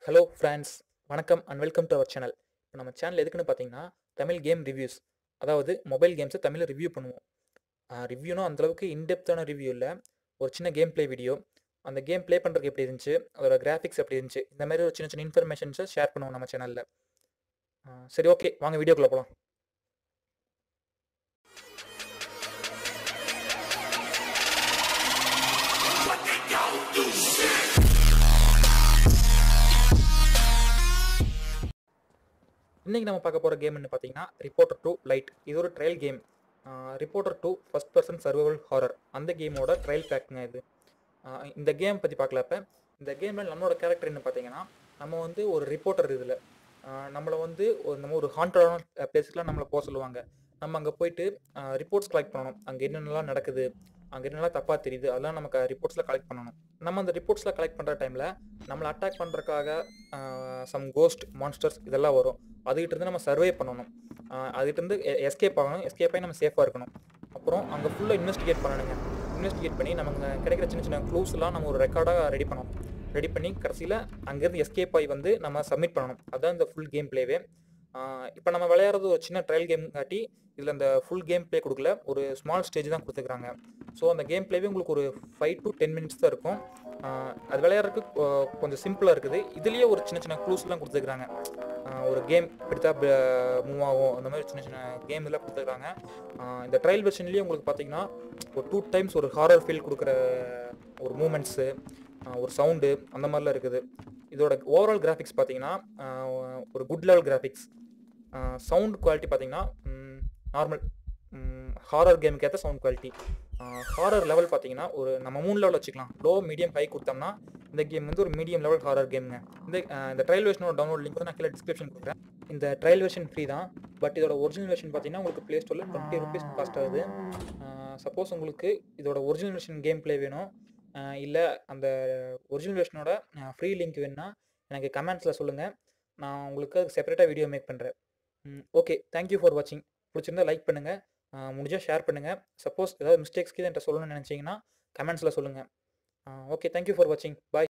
hello friends வணக்கம் and welcome to our channel இப்போ நம்ம சேனல் எதுக்குன்னு பார்த்தீங்கன்னா தமிழ் கேம் ரிவ்யூஸ் அதாவது மொபைல் கேம்ஸை தமிழில் ரிவ்யூ பண்ணுவோம் ரிவ்யூனா அந்தளவுக்கு இன்டெப்த்தான ரிவ்யூ இல்லை ஒரு சின்ன கேம் ப்ளே வீடியோ அந்த கேம் ப்ளே பண்ணுறதுக்கு எப்படி இருந்துச்சு அதோட கிராஃபிக்ஸ் எப்படி இருந்துச்சு இந்த மாதிரி ஒரு சின்ன சின்ன இன்ஃபர்மேஷன்ஸை ஷேர் பண்ணுவோம் நம்ம சேனலில் சரி ஓகே வாங்க வீடியோக்குள்ளே போகலாம் இன்றைக்கி நம்ம பார்க்க போகிற கேம்னு பார்த்தீங்கன்னா ரிப்போர்ட்டர் டூ லைட் இது ஒரு trial game reporter two first person survival horror அந்த கேமோட ட்ரையல் பேக்குங்க இது ஆஹ் இந்த கேம் பற்றி பார்க்கலப்ப இந்த கேமில் நம்மளோட கேரக்டர் என்ன பார்த்தீங்கன்னா நம்ம வந்து ஒரு ரிப்போர்ட்டர் இதில் நம்மளை வந்து ஒரு நம்ம ஒரு ஹாண்டடான பிளேஸ்க்குலாம் நம்மளை போக சொல்லுவாங்க நம்ம அங்கே போயிட்டு ரிப்போர்ட்ஸ் கலெக்ட் பண்ணணும் அங்கே என்னென்னலாம் நடக்குது அங்கே என்னெல்லாம் தப்பாக தெரியுது அதெல்லாம் நமக்கு ரிப்போர்ட்ஸில் கலெக்ட் பண்ணணும் நம்ம அந்த ரிப்போர்ட்ஸில் கலெக்ட் பண்ணுற டைமில் நம்மளை அட்டாக் பண்ணுறதுக்காக சம் கோஸ்ட் மான்ஸ்டர்ஸ் இதெல்லாம் வரும் அதுகிட்ட இருந்து நம்ம சர்வே பண்ணணும் அதுகிட்ட இருந்து எஸ்கேப் ஆகணும் எஸ்கேப் ஆகி நம்ம சேஃபாக இருக்கணும் அப்புறம் அங்கே ஃபுல்லாக இன்வெஸ்டிகேட் பண்ணணுங்க இன்வெஸ்டிகேட் பண்ணி நமக்கு கிடைக்கிற சின்ன சின்ன க்ளூஸ்லாம் நம்ம ஒரு ரெக்கார்டாக ரெடி பண்ணணும் ரெடி பண்ணி கடைசியில் அங்கேருந்து எஸ்கேப் ஆகி வந்து நம்ம சப்மிட் பண்ணணும் அதுதான் இந்த ஃபுல் கேம் பிளேவே இப்போ நம்ம விளையாடுறது ஒரு சின்ன ட்ரையல் கேம் காட்டி இதில் அந்த ஃபுல் கேம் ப்ளே கொடுக்கல ஒரு ஸ்மால் ஸ்டேஜ் தான் கொடுத்துருக்காங்க ஸோ அந்த கேம் ப்ளேவே உங்களுக்கு ஒரு ஃபைவ் டு டென் மினிட்ஸ் தான் இருக்கும் அது விளையாடுறதுக்கு கொஞ்சம் சிம்பிளாக இருக்குது இதுலேயே ஒரு சின்ன சின்ன க்ளூஸ்லாம் கொடுத்துருக்காங்க ஒரு கேம் இப்படித்தா மூவ் ஆகும் அந்த மாதிரி சின்ன சின்ன கேம் இதெல்லாம் கொடுத்துருக்காங்க இந்த ட்ரையல் வெர்ஷன்லேயே உங்களுக்கு பார்த்தீங்கன்னா ஒரு டூ டைம்ஸ் ஒரு ஹாரர் ஃபீல் கொடுக்குற ஒரு மூமெண்ட்ஸு ஒரு சவுண்டு அந்த மாதிரிலாம் இருக்குது இதோட ஓவரால் கிராஃபிக்ஸ் பார்த்தீங்கன்னா ஒரு good level graphics sound quality பார்த்தீங்கன்னா நார்மல் ஹாரர் கேமுக்கு ஏற்ற சவுண்ட் குவாலிட்டி ஹாரர் லெவல் பார்த்தீங்கன்னா ஒரு நம்ம மூணு லெவல் வச்சுக்கலாம் லோ மீடியம் ஹை கொடுத்தோம்னா இந்த கேம் வந்து ஒரு மீடியம் லெவல் ஹாரர் கேமுங்க இந்த இந்த ட்ரையல் வெர்ஷனோட டவுன்லோட் லிங்க் வந்து நான் கீழே டிஸ்கிரிப்ஷன் கொடுக்குறேன் இந்த ட்ரையல் வெர்ஷன் ஃப்ரீ தான் பட் இதோட ஒரிஜினல் வெர்ஷன் பார்த்தீங்கன்னா உங்களுக்கு ப்ளே ஸ்டோரில் டுவெண்ட்டி ருபீஸ் காஸ்ட் ஆகுது சப்போஸ் உங்களுக்கு இதோட ஒரிஜினல் வெர்ஷன் கேம் ப்ளே வேணும் இல்லை அந்த ஒரிஜினல் வெர்ஷனோட ஃப்ரீ லிங்க் வேணும்னா எனக்கு கமெண்ட்ஸில் சொல்லுங்கள் நான் உங்களுக்கு செப்பரேட்டாக வீடியோ மேக் பண்ணுறேன் ஓகே தேங்க்யூ ஃபார் வாட்சிங் பிடிச்சிருந்தா லைக் பண்ணுங்கள் முடிஞ்சால் ஷேர் பண்ணுங்கள் சப்போஸ் ஏதாவது மிஸ்டேக்ஸ்க்கு என்கிட்ட சொல்லணும்னு நினச்சிங்கன்னா கமெண்ட்ஸில் சொல்லுங்கள் ஓகே தேங்க்யூ ஃபார் வாட்சிங் பாய்